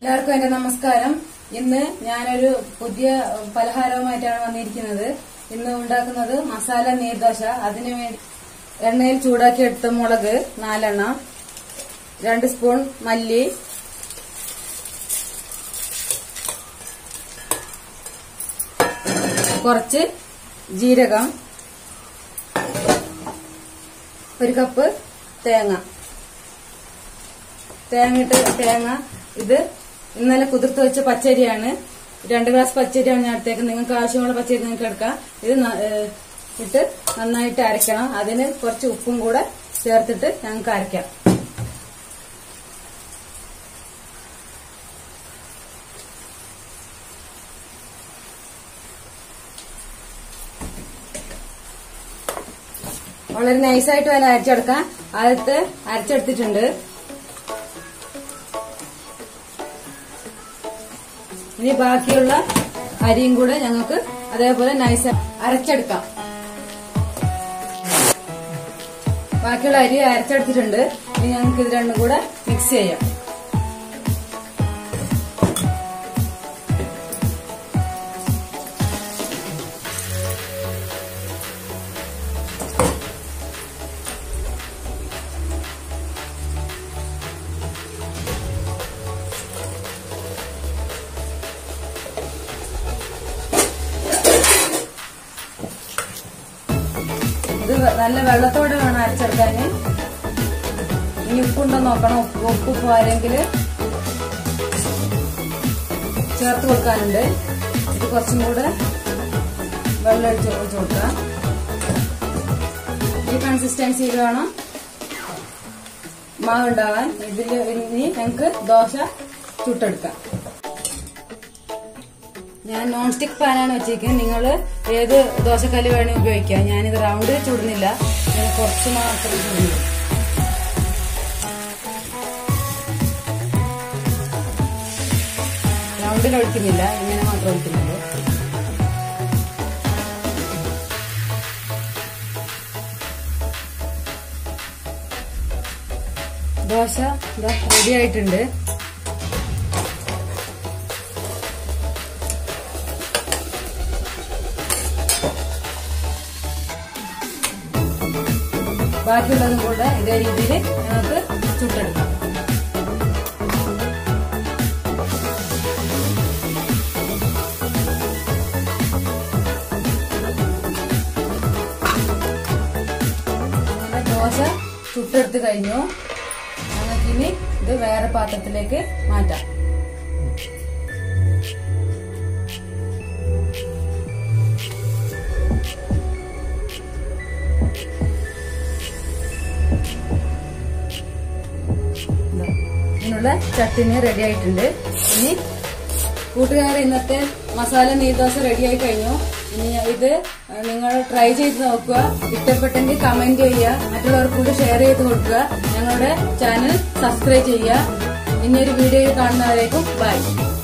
എല്ലാവർക്കും എന്റെ നമസ്കാരം ഇന്ന് ഞാനൊരു പുതിയ പലഹാരവുമായിട്ടാണ് വന്നിരിക്കുന്നത് ഇന്ന് ഉണ്ടാക്കുന്നത് മസാല നീർദോശ അതിനു വേണ്ടി എണ്ണയിൽ ചൂടാക്കി എടുത്ത മുളക് നാലെണ്ണം രണ്ട് സ്പൂൺ മല്ലി കുറച്ച് ജീരകം ഒരു കപ്പ് തേങ്ങ തേങ്ങ ഇട്ട് തേങ്ങ ഇത് ഇന്നലെ കുതിർത്ത് വെച്ച പച്ചരിയാണ് രണ്ട് ഗ്ലാസ് പച്ചരിയാണ് ഞാൻ എടുത്തേക്ക് നിങ്ങൾക്ക് ആവശ്യമുള്ള പച്ചരി നിങ്ങൾക്ക് എടുക്കാം ഇത് ന- ഏഹ് ഇട്ട് നന്നായിട്ട് അരയ്ക്കണം അതിന് കുറച്ച് ഉപ്പും കൂടെ ചേർത്തിട്ട് ഞങ്ങൾക്ക് അരയ്ക്കാം വളരെ നൈസായിട്ട് വേണം അരച്ചെടുക്കാം ആദ്യത്തെ അരച്ചെടുത്തിട്ടുണ്ട് ഇനി ബാക്കിയുള്ള അരിയും കൂടെ ഞങ്ങൾക്ക് അതേപോലെ നൈസ് അരച്ചെടുക്കാം ബാക്കിയുള്ള അരി അരച്ചെടുത്തിട്ടുണ്ട് ഇനി ഞങ്ങൾക്ക് ഇത് രണ്ടും കൂടെ മിക്സ് ചെയ്യാം ഇത് നല്ല വെള്ളത്തോടെ വേണം അരച്ചെടുക്കാന് ഇനി ഉപ്പുണ്ടോ നോക്കണം ഉപ്പ് ഉപ്പ് പോരെങ്കിൽ ചേർത്ത് കൊടുക്കാനുണ്ട് ഇത് കുറച്ചും കൂടെ വെള്ളം ഒഴിച്ച് ഒഴിച്ച് കൊടുക്കാം ഈ കൺസിസ്റ്റൻസിയിൽ വേണം മാവ് ഉണ്ടാവാൻ ഇതിൽ ഇനി ഞങ്ങൾക്ക് ദോശ ചുട്ടെടുക്കാം ഞാൻ നോൺ സ്റ്റിക് പാനാണ് വെച്ചിരിക്കുന്നത് നിങ്ങൾ ഏത് ദോശക്കല്ല് വേണമെങ്കിൽ ഉപയോഗിക്കാം ഞാനിത് റൗണ്ട് ചുടുന്നില്ല ഞാൻ കുറച്ച് മാത്രം ചുടുന്നു റൗണ്ടിൽ ഒഴിക്കുന്നില്ല ഇങ്ങനെ മാത്രം ഒഴിക്കുന്നുള്ളൂ ദോശ റെഡി ആയിട്ടുണ്ട് ബാക്കിയുള്ളതും കൂടെ ഇതേ രീതിയിൽ നമുക്ക് ചുട്ടെടുക്കാം നമ്മുടെ ദോശ ചുട്ടെടുത്ത് കഴിഞ്ഞു നമുക്കിനി ഇത് വേറെ പാത്രത്തിലേക്ക് മാറ്റാം ഇതാ. ഇതിനുള്ള ചട്ടിനി റെഡി ആയിട്ടുണ്ട് ഇനി കൂട്ടുകാരെ ഇന്നത്തെ മസാല നീർദോശ റെഡി ആയി കഴിഞ്ഞു ഇനി ഇത് നിങ്ങൾ ട്രൈ ചെയ്ത് നോക്കുക ഇഷ്ടപ്പെട്ടെങ്കിൽ കമന്റ് ചെയ്യുക മറ്റുള്ളവർക്ക് കൂടി ഷെയർ ചെയ്ത് കൊടുക്കുക ഞങ്ങളുടെ ചാനൽ സബ്സ്ക്രൈബ് ചെയ്യുക ഇനിയൊരു വീഡിയോ കാണുന്നവരേക്കും ബൈ